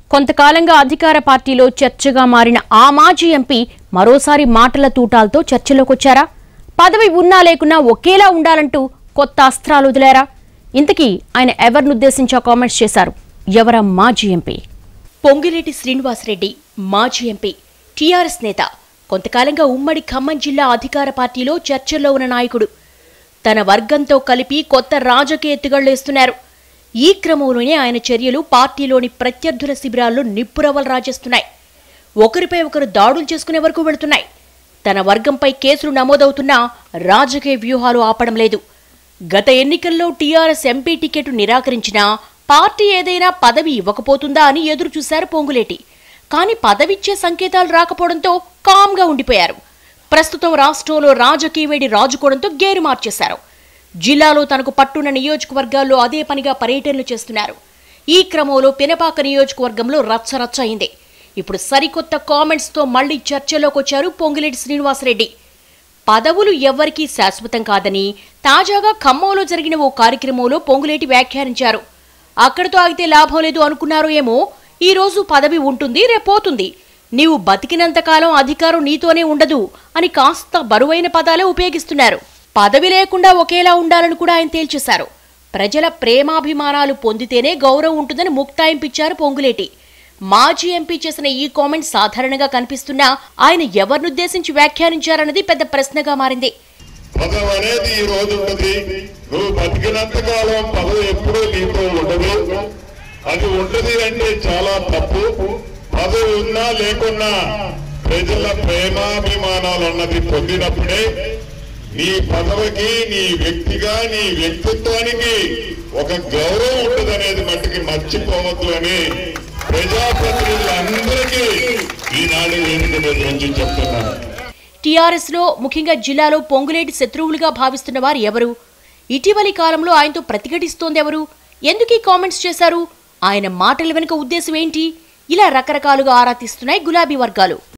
కొంతకాలంగా అధికార పార్టీలో చర్చగా మారిన ఆ మాజీ ఎంపీ మరోసారి మాటల తూటాలతో చర్చలోకొచ్చారా పదవి ఉన్నా లేకున్నా ఒకేలా ఉండాలంటూ కొత్త అస్త్రాలు వదిలారా ఇంతకీ ఆయన ఎవరినుద్దేశించా కామెంట్స్ చేశారు ఎవరా మాజీ ఎంపీ పొంగిరెడ్డి శ్రీనివాసరెడ్డి మాజీ ఎంపీ టీఆర్ఎస్ నేత కొంతకాలంగా ఉమ్మడి ఖమ్మం జిల్లా అధికార పార్టీలో చర్చల్లో ఉన్న నాయకుడు తన వర్గంతో కలిపి కొత్త రాజకీయ ఎత్తుగళ్లేస్తున్నారు ఈ క్రమంలోనే ఆయన చర్యలు పార్టీలోని ప్రత్యర్థుల శిబిరాల్లో నిప్పురవ్వలు రాజేస్తున్నాయి ఒకరిపై ఒకరు దాడులు చేసుకునే వరకు వెళుతున్నాయి తన వర్గంపై కేసులు నమోదవుతున్నా రాజకీయ వ్యూహాలు ఆపడం లేదు గత ఎన్నికల్లో టీఆర్ఎస్ ఎంపీ టికెట్ నిరాకరించినా పార్టీ ఏదైనా పదవి ఇవ్వకపోతుందా అని ఎదురు చూశారు పొంగులేటి కానీ పదవిచ్చే సంకేతాలు రాకపోవడంతో కామ్గా ఉండిపోయారు ప్రస్తుతం రాష్ట్రంలో రాజకీయ వేడి రాజుకోవడంతో గేరు మార్చేశారు జిల్లాలో తనకు పట్టున్న నియోజకవర్గాల్లో అదే పనిగా పర్యటనలు చేస్తున్నారు ఈ క్రమంలో పినపాక నియోజకవర్గంలో రచ్చరచ్చ అయింది ఇప్పుడు సరికొత్త కామెంట్స్తో మళ్లీ చర్చలోకి వచ్చారు పొంగిరెడ్డి శ్రీనివాసరెడ్డి పదవులు ఎవ్వరికీ శాశ్వతం కాదని తాజాగా ఖమ్మంలో జరిగిన ఓ కార్యక్రమంలో పొంగులేటి వ్యాఖ్యానించారు అక్కడితో ఆగితే లాభం లేదు అనుకున్నారో ఏమో ఈ రోజు పదవి ఉంటుంది రేపోతుంది నీవు బతికినంతకాలం అధికారం నీతోనే ఉండదు అని కాస్త బరువైన పదాలే ఉపయోగిస్తున్నారు పదవి లేకుండా ఒకేలా ఉండాలని కూడా ఆయన తేల్చేశారు ప్రజల ప్రేమాభిమానాలు పొందితేనే గౌరవం ఉంటుందని ముక్తాయింపిచ్చారు పొంగులేటి మాజీ ఎంపీ చేసిన ఈ కామెంట్ సాధారణంగా కనిపిస్తున్నా ఆయన ఎవరినుద్దేశించి వ్యాఖ్యానించారన్నది పెద్ద ప్రశ్నగా మారింది పదవి అనేది ఈ రోజు ఉన్నది నువ్వు బతికినంత కాలం పదవి ఎప్పుడూ నీతో ఉండదు అది ఉండదు అంటే చాలా తప్పు పదవి ఉన్నా లేకున్నా ప్రజల ప్రేమాభిమానాలు అన్నది పొందినప్పుడే నీ పదవికి నీ వ్యక్తిగా నీ వ్యక్తిత్వానికి ఒక గౌరవం ఉంటుందనేది మట్టికి మర్చిపోవద్దు అని ప్రజాప్రతినిధులందరికీ ఈనాడు వేదిక మీద నుంచి చెప్తున్నాను టీఆర్ఎస్ లో ముఖ్యంగా జిల్లాలో పొంగులేటి శత్రువులుగా భావిస్తున్న వారు ఎవరు ఇటీవలి కాలంలో ఆయనతో ప్రతిఘటిస్తోంది ఎవరు ఎందుకు ఈ కామెంట్స్ చేశారు ఆయన మాటల వెనుక ఉద్దేశం ఏంటి ఇలా రకరకాలుగా ఆరా తీస్తున్నాయి గులాబీ వర్గాలు